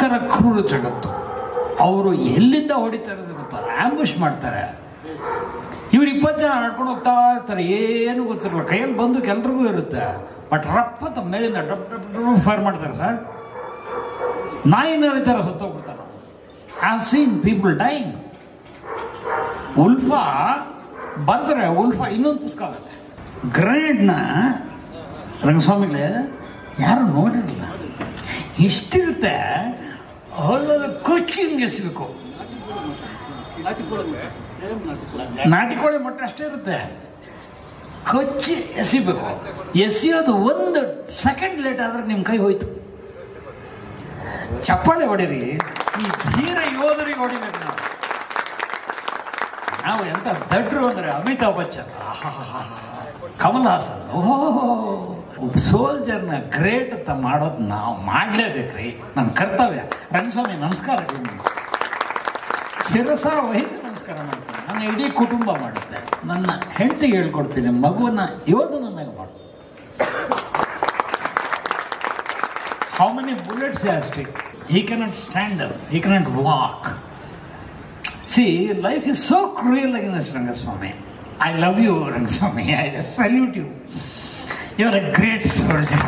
ಭಯಂಕರ ಕ್ರೂರ ಜಗತ್ತು ಅವರು ಎಲ್ಲಿಂದ ಹೊಡಿತಾರೆ ಅಂತ ಗೊತ್ತಲ್ಲ ಆಂಬುಷ್ ಮಾಡ್ತಾರೆ ಇವ್ರು ಇಪ್ಪತ್ತು ಜನ ನಡ್ಕೊಂಡು ಹೋಗ್ತಾ ಇರ್ತಾರೆ ಏನು ಗೊತ್ತಿರಲ್ಲ ಕೈಯಲ್ಲಿ ಬಂದು ಎಲ್ರಿಗೂ ಇರುತ್ತೆ ಬಟ್ ರಪ್ಪ ತಮ್ಮ ಮೇಲಿಂದ ಡಬ್ ಡಬ್ ಡಬ್ ಫೈರ್ ಮಾಡ್ತಾರೆ ಸರ್ ನಾಯಿ ನರಿತಾರೆ ಸತ್ತೋಗ್ಬಿಡ್ತಾರೆ I seen people dying ULFA ಬರ್ತಾರೆ ಉಲ್ಫಾ ಇನ್ನೊಂದು ಪುಸ್ತಕ ಆಗುತ್ತೆ ಗ್ರೆನೇಡ್ನ ರಂಗಸ್ವಾಮಿಗಳೇ ಯಾರು ನೋಡಿರಲಿಲ್ಲ ಎಷ್ಟಿರುತ್ತೆ ಹೊಲದ ಕೊಚ್ಚಿಂಗ್ ಎಸಬೇಕು ನಾಟಿ ಕೋಳಿ ಮೊಟ್ಟೆ ಅಷ್ಟೇ ಇರುತ್ತೆ ಕೊಚ್ಚಿ ಎಸಿಬೇಕು ಎಸೆಯೋದು ಒಂದು ಸೆಕೆಂಡ್ ಲೇಟ್ ಆದ್ರೆ ನಿಮ್ಮ ಕೈ ಹೋಯ್ತು ಚಪ್ಪಾಳೆ ಹೊಡಿರಿ ಈ ಧೀರ ಯೋಧರಿಗೆ ಹೊಡಿಬೇಕು ನಾವು ನಾವು ಎಂತ ದಡ್ರು ಅಂದ್ರೆ ಅಮಿತಾಬ್ ಬಚ್ಚನ್ ಆಹಾಹಾಹಾ. ಕಮಲ್ ಹಾಸನ್ ಓಹೋ ಸೋಲ್ಜರ್ನ ಗ್ರೇಟ್ ಅಂತ ಮಾಡೋದು ನಾವು ಮಾಡಲೇಬೇಕ್ರಿ ನನ್ನ ಕರ್ತವ್ಯ ರಂಗಸ್ವಾಮಿ ನಮಸ್ಕಾರ ನಿಮ್ಗೆ. ಶಿರಸ ವಹಿಸಿ ನಮಸ್ಕಾರ ಮಾಡ್ತೀನಿ ನನ್ನ ಇಡೀ ಕುಟುಂಬ ಮಾಡುತ್ತೆ ನನ್ನ ಹೆಂಡತಿಗೆ ಹೇಳ್ಕೊಡ್ತೀನಿ ಮಗುವನ್ನ ಯೋಧನನ್ನಾಗಿ ಮಾಡು ಹೌ ಮೆನಿ ಬುಲೆಟ್ಸ್ ಅಷ್ಟೇ he cannot stand up he cannot walk see life is so cruel against Rangaswamy I love you Rangaswamy I salute you you are a great soldier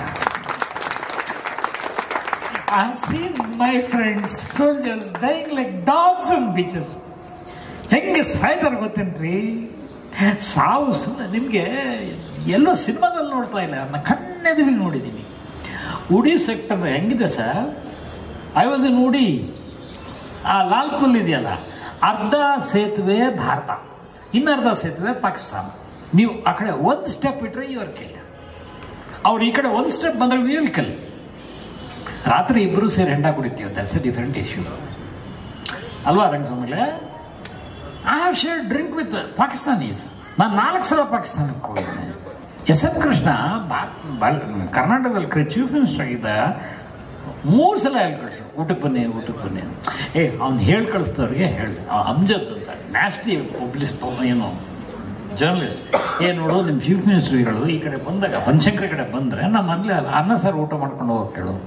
I have seen my friends soldiers dying like dogs on beaches ಹೆಂಗೆ ಸಾಯ್ತಾರೆ ಗೊತ್ತೇನ್ರಿ ಸಾವು ಸುಮ್ಮನೆ ನಿಮಗೆ ಎಲ್ಲೋ ಸಿನಿಮಾದಲ್ಲಿ ನೋಡ್ತಾ ಇಲ್ಲ ನನ್ನ ಕಣ್ಣೆದುರಿಗೆ ನೋಡಿದ್ದೀನಿ ಉಡಿ ಸೆಕ್ಟರ್ ಹೆಂಗಿದೆ ಸರ್ ಐ ವಾಸ್ ಇನ್ ಉಡಿ ಆ ಲಾಲ್ ಪುಲ್ ಇದೆಯಲ್ಲ ಅರ್ಧ ಸೇತುವೆ ಭಾರತ ಇನ್ನರ್ಧ ಸೇತುವೆ ಪಾಕಿಸ್ತಾನ ನೀವು ಆ ಕಡೆ ಒಂದು ಸ್ಟೆಪ್ ಇಟ್ಟರೆ ಇವ್ರ ಕೆಲ್ಲ ಅವ್ರು ಈ ಕಡೆ ಒಂದು ಸ್ಟೆಪ್ ಬಂದ್ರೆ ವಿಲ್ ಕೆಲ್ ರಾತ್ರಿ ಇಬ್ಬರು ಸೇರಿ ಹೆಂಡ ಕುಡಿತೀವಿ ದಟ್ಸ್ ಎ ಡಿಫ್ರೆಂಟ್ ಇಶ್ಯೂ ಅಲ್ವಾ ರಂಗಸ್ವಾಮಿಗಳೇ I have share drink with Pakistanis ನಾನು ನಾಲ್ಕು ಸಲ ಪಾಕಿಸ್ತಾನಕ್ಕೆ ಹೋಗಿದ್ದೆ ಎಸ್ ಎಂ ಕೃಷ್ಣ ಬಾ- ಬಲ್ ಕರ್ನಾಟಕದಲ್ಲಿ ಕೈ ಚೀಫ್ ಮಿನಿಸ್ಟರ್ ಆಗಿದ್ದ ಮೂರು ಸಲ ಹೇಳಿ ಕಳಿಸ್ರು ಊಟಕ್ಕೆ ಬನ್ನಿ ಊಟಕ್ಕೆ ಬನ್ನಿ ಅಂತ. ಏ ಅವ್ನು ಹೇಳಿ ಕಳಿಸ್ತವ್ರಿಗೆ ಹೇಳಿದೆ ಅಮ್ಜದ್ ಅಂತ ನ್ಯಾಸ್ಟಿ ಪಬ್ಲಿಸ್ ಏನು ಜರ್ನಲಿಸ್ಟ್ ಏ ನೋಡು ನಿಮ್ಮ ಚೀಫ್ ಮಿನಿಸ್ಟರ್ಗಳು ಈ ಕಡೆ ಬಂದಾಗ ಬನಶಂಕರಿ ಕಡೆ ಬಂದರೆ ನಮ್ಮ ಮೊದಲೇ ಅನ್ನ ಸಾರು ಊಟ ಮಾಡ್ಕೊಂಡು ಹೋಗಕ್ಕೆ ಹೇಳು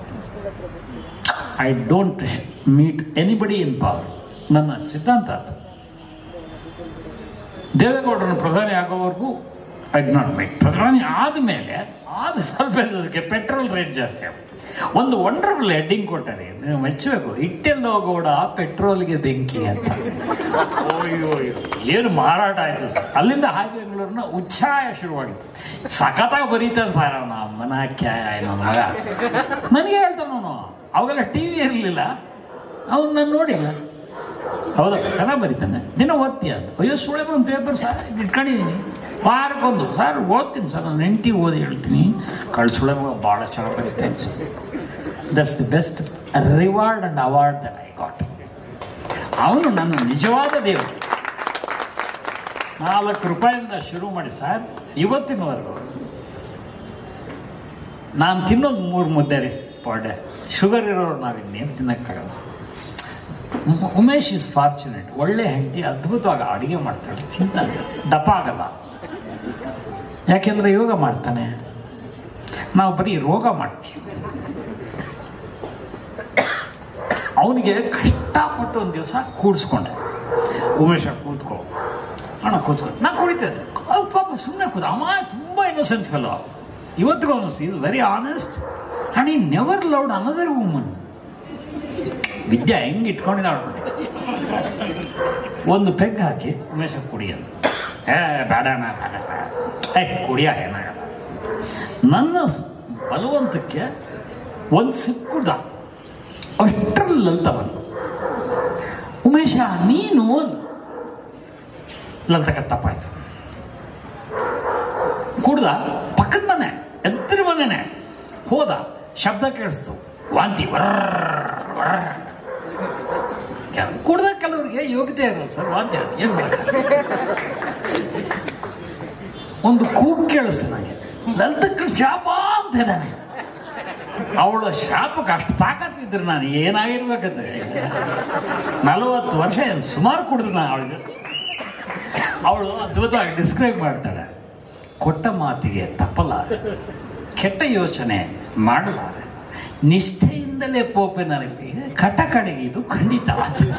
I don't meet anybody in power ನನ್ನ ಸಿದ್ಧಾಂತ ಅದು ದೇವೇಗೌಡರನ್ನು ಪ್ರಧಾನಿ ಆಗೋವರೆಗೂ ಐ ನಾಟ್ ಮೇಕ್ ಪ್ರಧಾನಿ ಆದಮೇಲೆ ಆದ ಸ್ವಲ್ಪ ದಿವಸಕ್ಕೆ ಪೆಟ್ರೋಲ್ ರೇಟ್ ಜಾಸ್ತಿ ಆಗುತ್ತೆ ಒಂದು ವಂಡರ್ಫುಲ್ ಹೆಡ್ಡಿಂಗ್ ಕೊಟ್ಟಾರೆ ನೀವು ಮೆಚ್ಚಬೇಕು ಇಟ್ಟೆಲ್ಲೋ ಗೌಡ ಪೆಟ್ರೋಲ್ಗೆ ಬೆಂಕಿ ಅಂತ ಅಯ್ಯೋ ಅಯ್ಯೋ, ಏನು ಮಾರಾಟ ಆಯಿತು ಸರ್ ಅಲ್ಲಿಂದ ಹಾಯ್ ಬೆಂಗಳೂರಿನ ಉಚ್ಛಾಯ ಶುರುವಾಗಿತ್ತು ಸಖತ್ತಾಗಿ ಬರೀತಾನೆ ಸರ್ ಅವನ ಅಮ್ಮನ ಕ್ಯಾಯ ಏನೋ ಮಗ ನನಗೆ ಹೇಳ್ತಾನೆ ಅವನು ಅವಾಗೆಲ್ಲ ಟಿ ವಿ ಇರಲಿಲ್ಲ ಅವನು ನಾನು ನೋಡಿಲ್ಲ ಹೌದಾ ಚೆನ್ನಾಗಿ ಬರೀತಾನೆ ದಿನ ಓದ್ತೀಯ ಅಂತ ಅಯ್ಯೋ ಸುಳೆ ಒಂದು ಪೇಪರ್ ಸರ್ ಇಟ್ಕೊಂಡಿದ್ದೀನಿ ವಾರಕ್ಕೊಂದು ಸರ್ ಓದ್ತೀನಿ ಸರ್ ನಾನು ಹೆಂಡತಿ ಓದಿ ಹೇಳ್ತೀನಿ ಕಳ್ಸುಳೆ ಮಗ ಭಾಳ ಚೆನ್ನಾಗಿ ಬರೀತಾನೆ sir that's the best reward and award that I got ಅವನು ನನ್ನ ನಿಜವಾದ ದೇವರು ನಾಲ್ಕು ರೂಪಾಯಿಂದ ಶುರು ಮಾಡಿ ಸರ್ ಇವತ್ತಿನವರೆಗೂ ನಾನು ತಿನ್ನೋದು ಮೂರು ಮುದ್ದೆ ರೀ ಪರ್ ಡೇ ಶುಗರ್ ಇರೋರು ನಾವು ಇನ್ನೇನು ತಿನ್ನೋಕ್ಕಾಗಲ್ಲ ಉಮ್- ಉಮೇಶ್ ಇಸ್ ಫಾರ್ಚುನೇಟ್ ಒಳ್ಳೆ ಹೆಂಡತಿ ಅದ್ಭುತವಾಗಿ ಅಡುಗೆ ಮಾಡ್ತಾಳೆ ತಿಂತಾನೆ ದಪ್ಪ ಆಗಲ್ಲ ಯಾಕೆಂದ್ರೆ ಯೋಗ ಮಾಡ್ತಾನೆ ನಾವು ಬರೀ ರೋಗ ಮಾಡ್ತೀವಿ ಅವನಿಗೆ ಕಷ್ಟಪಟ್ಟು ಒಂದು ದಿವಸ ಕೂಡಿಸ್ಕೊಂಡೆ ಉಮೇಶ ಕೂತ್ಕೋ ಅಣ್ಣ ಕೂತ್ಕೊ ನಾ ಕುಡಿತಿದ್ದೆ ಅವ್ನು ಪಾಪ ಸುಮ್ಮನೆ ಕೂತ ಅಮ್ಮ ತುಂಬ ಇನ್ನೋಸೆಂಟ್ ಫೆಲೋ ಇವತ್ತಿಗೂ ಅನಿಸ್ತು ಇದು very honest and he never loved another woman ವಿದ್ಯೆ ಹೆಂಗೆ ಇಟ್ಕೊಂಡಿದ್ದ ಆಡ್ಕೊಂಡಿದ್ದೆ ಒಂದು ಪೆಗ್ ಹಾಕಿ ಉಮೇಶ ಕುಡಿಯೋದು ಏ ಬೇಡ ಅಣ್ಣ ಬೇಡ ಬೇಡ. ಏ ಕುಡಿಯ ಏನಾಗಲ್ಲ ನನ್ನ ಸ್- ಬಲವಂತಕ್ಕೆ ಒಂದು ಸಿಪ್ ಕುಡ್ದ ಅಷ್ಟರಲ್ಲಿ ಲಲಿತ ಬಂದು ಉಮೇಶ ನೀನು ಅಂದ. ಲಲಿತಕ್ಕೆ ತಪ್ಪಾಯ್ತು ಕುಡ್ದ ಪಕ್ಕದ ಮನೆ ಎದ್ರ ಮನೆನೆ ಹೋದ ಶಬ್ದ ಕೇಳಿಸ್ತು ವಾಂತಿ ವರ್ರ್ ವರ್ರ್. ಕೆಲ- ಕುಡ್ದ ಕೆಲವರಿಗೆ ಯೋಗ್ಯತೆ ಇರಲ್ಲ ಸರ್ ವಾಂತಿ ಆಗುತ್ತೆ. ಏನ್ ಮಾಡಕ್ಕೆ ಒಂದು ಕೂಗ್ ಕೇಳಿಸ್ತು ನನಗೆ ಲಲಿತಕ್ಕೆ ಶಾಪ ಅಂತ ಇದ್ದಾನೆ ಅವಳ ಶಾಪಕ್ಕೆ ಅಷ್ಟು ತಾಕತ್ತಿದ್ರೆ ನಾನು ಏನಾಗಿರ್ಬೇಕಂದ್ರೆ ನಲವತ್ತು ವರ್ಷ ಸುಮಾರು ಕುಡಿದ್ರು ನಾನು ಅವಳಿಗೆ ಅವಳು ಅದ್ಭುತವಾಗಿ ಡಿಸ್ಕ್ರೈಬ್ ಮಾಡ್ತಾಳೆ ಕೊಟ್ಟ ಮಾತಿಗೆ ತಪ್ಪಲಾರೆ ಕೆಟ್ಟ ಯೋಚನೆ ಮಾಡಲಾರೆ ನಿಷ್ಠೆಯಿಂದಲೇ ಪೋಪೆನರಿಟಿ ಕಟ ಕಡೆಗೆ ಇದು ಖಂಡಿತ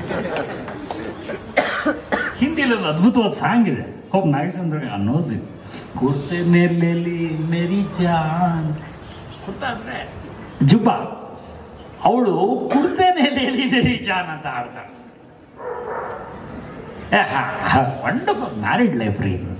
ಹಿಂದಿಲಿ ಒಂದು ಅದ್ಭುತವಾದ ಸಾಂಗ್ ಇದೆ ಹೋಪ್ ನಾಗೇಶಂದ್ರ ಅನ್ನೋಸ್ ಇಟ್ ಕುರ್ತೆ ನೆಲೆಲಿ ಮೇರಿ ಜಾನ್ ಕುರ್ತಾ ಅಂದ್ರೆ ಜುಬ್ಬ ಅವಳು ಕುರ್ತೆ ನೆಲೆಯಲ್ಲಿ ಮೇರಿ ಜಾನ್ ಅಂತ ಹಾಡ್ತಾಳೆ ವಂಡರ್ಫುಲ್ ಮ್ಯಾರಿಡ್ ಲೈಫ್ ರೀ ಇದು